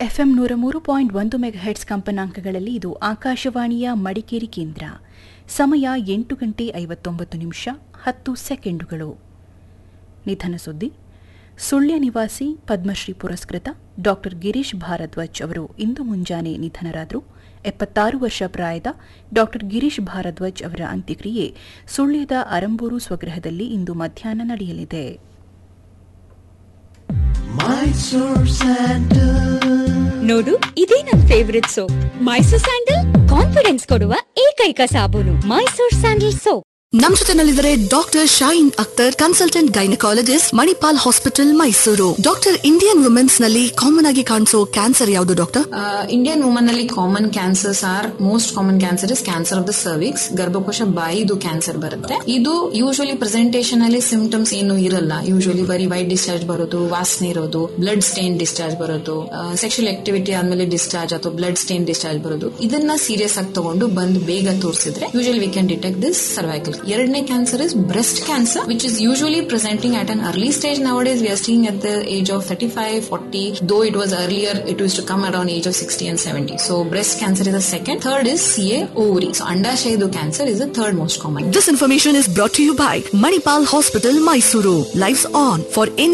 FM ನೂರ ಮೂರು point ಒಂದು ಮೆಗಾಹೆಟ್ಸ್ ಕಂಪನಾಂಕಗಳಲ್ಲಿ ಇದು ಆಕಾಶವಾಣಿಯ ಮಡಿಕೇರಿ ಕೇಂದ್ರ ಸಮಯ ಎಂಟು ಗಂಟೆ ಐವತ್ತೊಂಬತ್ತು ನಿಮಿಷ ಹತ್ತು ಸೆಕೆಂಡುಗಳು ನಿಧನ ಸುದ್ದಿ ಸುಳ್ಯ ನಿವಾಸಿ ಪದ್ಮಶ್ರೀ ಪುರಸ್ಕೃತ ಡಾ ಗಿರೀಶ್ ಭಾರದ್ವಾಜ್ ಅವರು ಇಂದು ಮುಂಜಾನೆ ನಿಧನರಾದರು ಎಪ್ಪತ್ತಾರು ವರ್ಷ ಪ್ರಾಯದ ಡಾ ಗಿರೀಶ್ ಭಾರದ್ವಾಜ್ ಅವರ ಅಂತ್ಯಕ್ರಿಯೆ ಸುಳ್ಯದ ಅರಂಬೂರು ಸ್ವಗೃಹದಲ್ಲಿ ಇಂದು ಮಧ್ಯಾಹ್ನ ನಡೆಯಲಿದೆ ನೋಡು ಇದೇ ನನ್ favourite soap Mysore sandal confidence ಕೊಡುವ ಏಕೈಕ ಸಾಬೂನು ಮೈಸೂರ್ ಸ್ಯಾಂಡಲ್ ಸೋಪ್ ನಮ್ ಜೊತೆನಲ್ಲಿದ್ದಾರೆ doctor Shahin Akhtar consultant gynaecologist Manipal hospital Mysuru doctor Indian women's ನಲ್ಲಿ ಕಾಮನ್ ಆಗಿ ಕಾಣಿಸೋ ಕ್ಯಾನ್ಸರ್ ಯಾವುದು ಡಾಕ್ಟರ್ ಇಂಡಿಯನ್ ವುಮನ್ ಅಲ್ಲಿ common cancers are most common cancer is cancer of the cervix ಗರ್ಭಕೋಶ ಬಾಯಿದು ಕ್ಯಾನ್ಸರ್ ಬರುತ್ತೆ ಇದು ಯೂಶುವಲಿ ಪ್ರೆಸೆಂಟೇಷನ್ ಅಲ್ಲಿ ಸಿಂಪ್ಟಮ್ಸ್ ಏನು ಇರಲ್ಲ ಯೂಶುವಲಿ ಬರೀ ವೈಟ್ ಡಿಸ್ಚಾರ್ಜ್ ಬರೋದು ವಾಸನೆ ಇರೋದು ಬ್ಲಡ್ ಸ್ಟೇನ್ ಡಿಸ್ಚಾರ್ಜ್ ಬರೋದು ಸೆಕ್ಷುವಲ್ ಆಕ್ಟಿವಿಟಿ ಆದ್ಮೇಲೆ ಡಿಸ್ಚಾರ್ಜ್ ಅಥವಾ ಬ್ಲಡ್ ಸ್ಟೇನ್ ಡಿಸ್ಚಾರ್ಜ್ ಬರೋದು ಇದನ್ನ ಸೀರಿಯಸ್ ಆಗಿ ತಗೊಂಡು ಬಂದು ಬೇಗ ತೋರಿಸಿದ್ರೆ usually we can detect this cervical ಎರಡನೇ cancer is breast cancer which is usually presenting at an early stage nowadays we are seeing at the age of thirty five forty though it was earlier it used to come around age of sixty and seventy so breast cancer is the second third is C A ovary so ಅಂಡಾಶಯದು cancer is the third most common This information is brought to you by Manipal Hospital, Mysuru. Lives on. For any